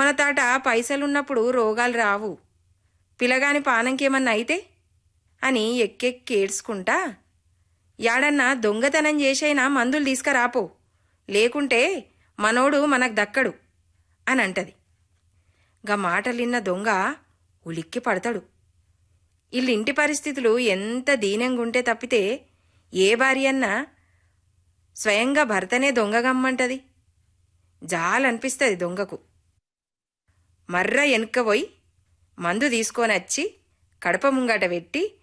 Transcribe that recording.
మన తాట పైసలున్నప్పుడు రోగాలు రావు పిలగాని పానంకేమన్నా అయితే అని ఎక్కెక్కి ఏడ్చుకుంటా యాడన్నా దొంగతనం చేసైనా మందులు తీసుకురాపో లేకుంటే మనోడు మనకు దక్కడు అని అంటది గా మాటలిన్న దొంగ ఉలిక్కి పడతాడు వీళ్ళింటి పరిస్థితులు ఎంత దీనంగుంటే తప్పితే ఏ భార్యన్నా స్వయంగా భర్తనే దొంగగమ్మంటది జాలనిపిస్తుంది దొంగకు మర్ర వెనుక పోయి మందు తీసుకొనొచ్చి కడప ముంగట పెట్టి